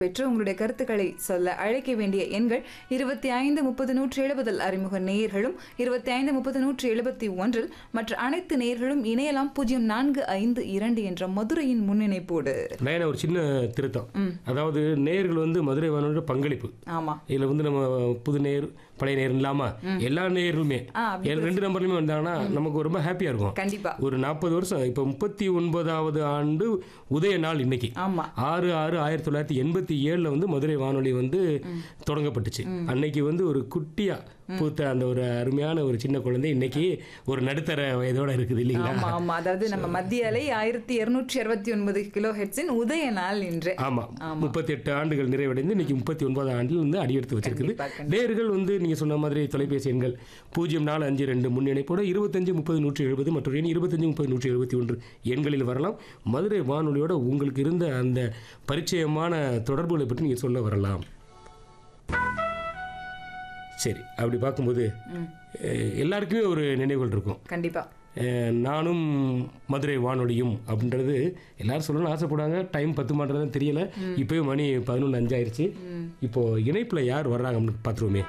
பெற்று உங்களுடைய கருத்துக்களை சொல்ல அழைக்க வேண்டிய எண்கள் இருபத்தி ஐந்து முப்பது நூற்றி எழுபதில் அறிமுக நேயர்களும் இருபத்தி ஐந்து முப்பது நூற்றி எழுபத்தி ஒன்றில் மற்ற அனைத்து நேயர்களும் இணையலாம் பூஜ்ஜியம் நான்கு ஐந்து இரண்டு என்ற மதுரையின் முன்னிணைப்போடு நயன ஒரு சின்ன திருத்தம் அதாவது நேயர்கள் வந்து மதுரை வானொலியோட பங்களிப்பு ஆமா இதில் வந்து நம்ம புது நேர் பழைய நேர் இல்லாம எல்லா நேயர்களுமே ஆ, அப்படி எல்லா- ரெண்டு நம்பர்லையுமே வந்தாங்கன்னா நமக்கு ரொம்ப ஹாப்பியா இருக்கும் கண்டிப்பா ஒரு நாற்பது வருஷம் இப்போ முப்பத்தி ஒன்பதாவது ஆண்டு உதய நாள் இன்னைக்கு ஆமா ஆறு ஆறு ஆயிரத்தி தொள்ளாயிரத்தி எண்பத்தி ஏழில் வந்து மதுரை வானொலி வந்து தொடங்கப்பட்டுச்சு அன்னைக்கு வந்து ஒரு குட்டியா பூத்த அந்த ஒரு அருமையான ஒரு சின்ன குழந்தை இன்னைக்கு ஒரு நடுத்தர வயதோட இருக்குது இல்லைங்களா ஆமா ஆமா அதாவது நம்ம மத்திய அலை ஆயிரத்தி இருநூற்றி அறுபத்தி ஒன்பது கிலோ ஹெட்ஸின் உதய நாள் இன்று ஆமா முப்பத்தி எட்டு ஆண்டுகள் நிறைவடைந்து இன்னைக்கு முப்பத்தி ஒன்பது ஆண்டில் வந்து அடியெடுத்து வச்சிருக்குது கண்டிப்பா, நேர்கள் வந்து நீங்க சொன்ன மாதிரி தொலைபேசி எண்கள் பூஜ்ஜியம் நாலு அஞ்சு ரெண்டு முன்னிணைப்போட இருபத்தஞ்சு முப்பது நூற்றி எழுபது மற்றும் எண் இருபத்தஞ்சு முப்பது நூற்றி எழுபத்தி ஒன்று எண்களில் வரலாம் மதுரை வானொலியோட உங்களுக்கு இருந்த அந்த பரிச்சயமான தொடர்புகளை பற்றி நீங்க சொல்ல வரலாம் சரி அப்படி பார்க்கும்போது அஹ், எல்லாருக்குமே ஒரு நினைவுகள் இருக்கும் கண்டிப்பா அஹ் நானும் மதுரை வானொலியும் அப்படின்றது எல்லாரும் சொல்லணும்னு ஆசைப்படுவாங்க டைம் பத்து மாட்டேறது தெரியல இப்போயும் மணி பதினொன்று அஞ்சாயிருச்சு இப்போ இணைப்பில் யார் வர்றாங்க அப்படின்னு பார்த்துருவோமே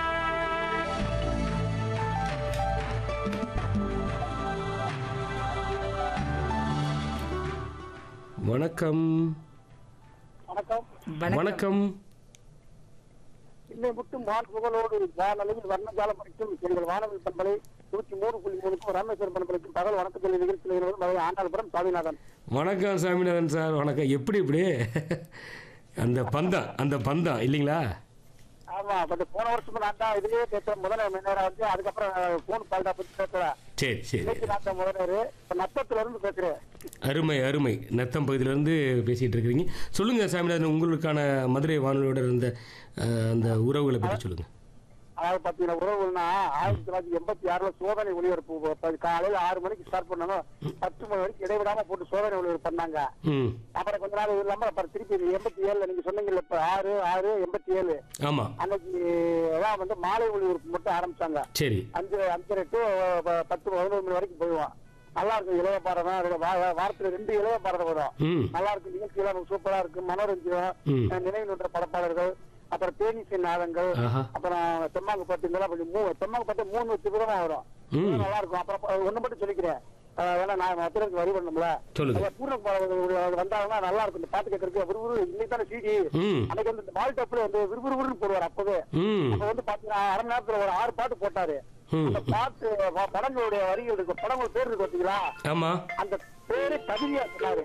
வணக்கம் வணக்கம் வணக்கம் இன்னை மட்டும் மான் புகழோடு வானொலியில் வர்ணஜாலம் படிக்கும் எங்கள் வானொலி பண்பலை நூற்றி மூணு புள்ளி மூணுக்கும் ராமேஸ்வரம் பண்பலைக்கும் பகல் வணக்கத்தில் நிகழ்ச்சியில் இருவது மதுரை ஆண்டாள்புரம் சாமிநாதன் வணக்கம் சாமிநாதன் சார் வணக்கம் எப்படி இப்படி அந்த பந்தம் அந்த பந்தம் இல்லைங்களா ஆமா பட் போன வருஷம் நான் தான் இதுலயே பேசுறேன் முதல்ல நேரம் வந்து அதுக்கப்புறம் போன் பால்டா பத்தி பேசுறேன் சரி சரி இன்னைக்கு நான் தான் முதல்வர் இப்ப நத்தத்துல இருந்து பேசுறேன் அருமை அருமை நத்தம் பகுதியிலேருந்து பேசிகிட்டு இருக்கிறீங்க சொல்லுங்கள் சாமிநாதன் உங்களுக்கான மதுரை வானொலியோட இருந்த அஹ், அந்த உறவுகளை பற்றி சொல்லுங்கள் அதாவது பாத்தீங்கன்னா உறவுனா ஆயிரத்தி தொள்ளாயிரத்தி எண்பத்தி ஆறுல சோதனை ஒளிபரப்பு ப- காலையில ஆறு மணிக்கு ஸ்டார்ட் பண்ணணும் பத்து மணி வரைக்கும் இடைவிடாம போட்டு சோதனை ஒளிபரப்பு பண்ணாங்க ம் அப்புறம் கொஞ்ச நாள் இல்லாம அப்புறம் திருப்பி எண்பத்தி ஏழுல நீங்க சொன்னீங்கல்ல இப்ப ஆறு ஆறு எண்பத்தி ஏழு ஆமாம் அன்னைக்கு தான் வந்து மாலை ஒளிபரப்பு மட்டும் ஆரம்பிச்சாங்க சரி அஞ்சு அஞ்சரை டு ப- பத்து பதினொரு மணி வரைக்கும் போயிடுவோம் நல்லா இருக்கும் இளைய பாரதம் அதுல வா- வாரத்துல ரெண்டு இளைய பாரதம் வரும் ம் நல்லா இருக்கும் நிகழ்ச்சியெல்லாம் சூப்பரா இருக்கும் மனோரஞ்சனம் ம். அஹ் நினைவு நின்ற படப்பாளர்கள் அப்புறம் தேனிசை நாதங்கள் ஆஹா அப்புறம் தெம்மாங்கு பாட்டு இதெல்லாம் கொஞ்சம் மூ தெம்மாங்கு பாட்டு மூணு வச்சு விதமா வரும் ம். இதெல்லாம் நல்லா இருக்கும் அப்புறம் ஒண்ணு மட்டும் சொல்லிக்கிறேன் அஹ் ஏன்னா நான் மத்திரத்துக்கு வரி பண்ணணும்ல சொல்லுங்க பூர்ண பாடல்கள் வந்தாங்கன்னா நல்லா இருக்கும் இந்த பாட்டு கேட்கறதுக்கு விறுவிறு இன்னைக்கு தானே சிடி ம் அன்னைக்கு வந்து வால் டப்ல வந்து விறுவிறுன்னு போடுவார் அப்பவே ம் அப்ப வந்து பாத்தீங்கன்னா அரை மணி நேரத்துல ஒரு ஆறு பாட்டு போட்டாரு ம் அந்த பாட்டு ப- படங்களுடைய வரிகள் இருக்கு படங்கள் பேர் இருக்கு பாத்தீங்களா ஆமாம் அந்த பேரு கவிதையா சொன்னாரு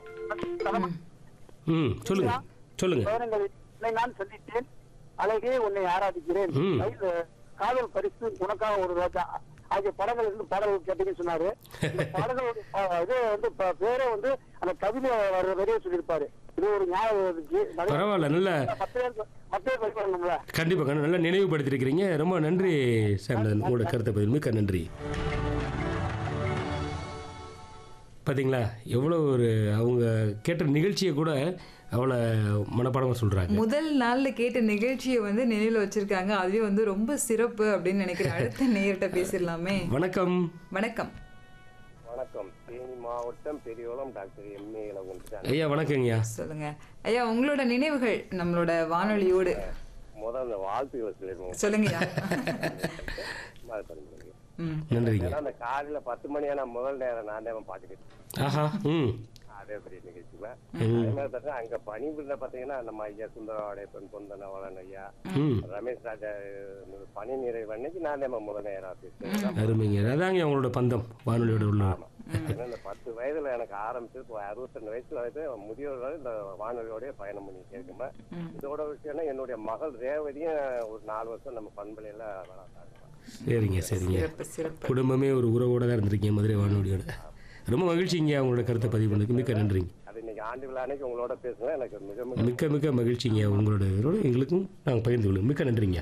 ம் சொல்லுங்க சொல்லுங்க பேரங்கள் உன்னை நான் சந்தித்தேன் அழகே உன்னை ஆராதிக்கிறேன் ம். கையில் காதல் பரிசு உனக்காக ஒரு ரோஜா ஆகிய படங்கள் இருந்து பாடல்கள் கேட்டீங்கன்னு சொன்னாரு இந்த பாடல்களுடைய ப- இது வந்து ப- பேரே வந்து அந்த கவிதை வர வரையே சொல்லியிருப்பாரு இது ஒரு ஞாபகம் இருந்துச்சு நிறைய பரவாயில்ல நல்ல மத்த பேருக்கு மத்த பேர் வரி பண்ணணும்ல கண்டிப்பாக கண்டிப்பா நல்லா நினைவுபடுத்திருக்கிறீங்க ரொம்ப நன்றி சாமிநாதன் உங்களோட கருத்தை பதில் மிக்க நன்றி பார்த்தீங்களா எவ்வளோ ஒரு அவங்க கேட்ட நிகழ்ச்சியை கூட அவ்வளோ மனப்பாடமாக சொல்கிறாங்க முதல் நாள்ல கேட்ட நிகழ்ச்சியை வந்து நினைவுல வச்சிருக்காங்க அதுவே வந்து ரொம்ப சிறப்பு அப்படின்னு நினைக்கிறேன் அடுத்த நேயர்கிட்ட பேசிடலாமே வணக்கம் வணக்கம் வணக்கம் தேனி மாவட்டம் பெரியகுளம் டாக்டர் எம்ஏ இளகுன்றாங்க ஐயா வணக்கங்கய்யா சொல்லுங்க ஐயா உங்களோட நினைவுகள் நம்மளோட வானொலியோடு முதல் அந்த வாழ்த்துக்களை சொல்லிடுவோம் சொல்லுங்கய்யா அது பண்ணுங்க. ம் நன்றிங்க ஏன்னா அந்த காலையில பத்து மணி ஆனா முதல் நேரம் நான் தான் பாத்துக்கிட்டு ஆஹா ம் அதே பெரிய நிகழ்ச்சியில அதே மாதிரி பார்த்தா அங்க பணிபுரிந்த பாத்தீங்கன்னா நம்ம ஐயா சுந்தரவாடைய பெண் பொந்தனவளன் ஐயா ம் ரமேஷ் ராஜா அஹ், பணி நிறைவு அன்னைக்கு நான் தான் முதல் நேரம் பேசுறேன் அருமைங்க அதாங்க அவங்களோட பந்தம் வானொலியோட உள்ள ஏன்னா இந்த பத்து வயதுல எனக்கு ஆரம்பிச்சு இப்போ அறுபத்தெண்டு வயசுல வரைக்கும் முதியோர் வரை இந்த வானொலியோடய பயணம் பண்ணிட்டு இருக்கும்போது இதோட விஷயம்னா என்னுடைய மகள் ரேவதியும் ஒரு நாலு வருஷம் நம்ம பண்பலையில வளர்த்தாங்க சரிங்க சரிங்க சிறப்பு சிறப்பு குடும்பமே ஒரு உறவோட தான் இருந்திருக்கீங்க மதுரை வானொலியோட ரொம்ப மகிழ்ச்சிங்க அவங்களோட கருத்தை பதிவு பண்ணதுக்கு மிக்க நன்றிங்க அது இன்னைக்கு ஆண்டு விழா அன்னைக்கு உங்களோட பேசுவேன் எனக்கு மிக மிக மிக்க மிக்க மகிழ்ச்சிங்க உங்களோட இதோட எங்களுக்கும் நாங்கள் பகிர்ந்து கொள்ளுங்க மிக்க நன்றிங்க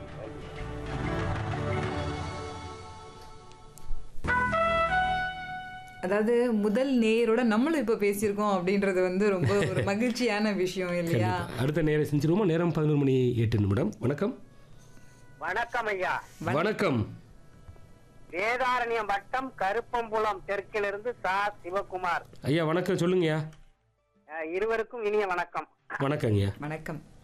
அதாவது முதல் நேயரோட நம்மளும் இப்ப பேசியிருக்கோம் அப்படின்றது வந்து ரொம்ப ஒரு மகிழ்ச்சியான விஷயம் இல்லையா கண்டிப்பா. அடுத்த நேரம் செஞ்சிருவோமா நேரம் பதினோரு மணி எட்டு நிமிடம் வணக்கம் வணக்கம் ஐயா வணக்கம் வேதாரண்யம் வட்டம் கருப்பம்புலம் தெற்கிலிருந்து சா சிவகுமார் ஐயா வணக்கம் சொல்லுங்கய்யா அஹ் இருவருக்கும் இனிய வணக்கம் வணக்கங்கய்யா வணக்கம்